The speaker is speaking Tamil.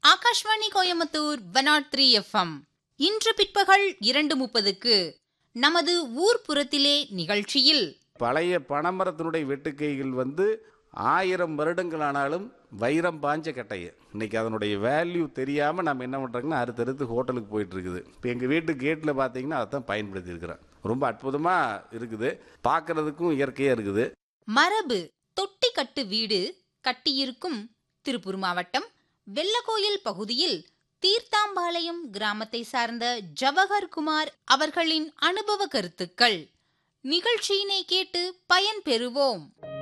Akashvani Coimbatore one naught three FM இன்று பிற்பகல் இரண்டு முப்பதுக்கு நமது ஊர் புறத்திலே நிகழ்ச்சியில் பழைய பனைமரத்தினுடைய வெட்டுக்கைகள் வந்து ஆயிரம் வருடங்கள் ஆனாலும் வைரம் பாஞ்ச கட்டையை இன்னைக்கு அதனுடைய வேல்யூ தெரியாமல் நம்ம என்ன பண்ணுறோங்கன்னா அடுத்தடுத்து ஹோட்டலுக்கு போயிட்டு இருக்குது இப்போ எங்கள் வீட்டு கேட்டில் பார்த்தீங்கன்னா அதான் பயன்படுத்தி இருக்கிறேன் ரொம்ப அற்புதமாக இருக்குது பார்க்கறதுக்கும் இயற்கையாக இருக்குது மரபு தொட்டி கட்டு வீடு கட்டியிருக்கும் திருப்பூர் மாவட்டம் வெள்ளக்கோயில் பகுதியில் தீர்த்தாம்பாளையம் கிராமத்தை சார்ந்த ஜவஹர் குமார் அவர்களின் அனுபவ கருத்துக்கள் நிகழ்ச்சியினை கேட்டு பயன் பெறுவோம்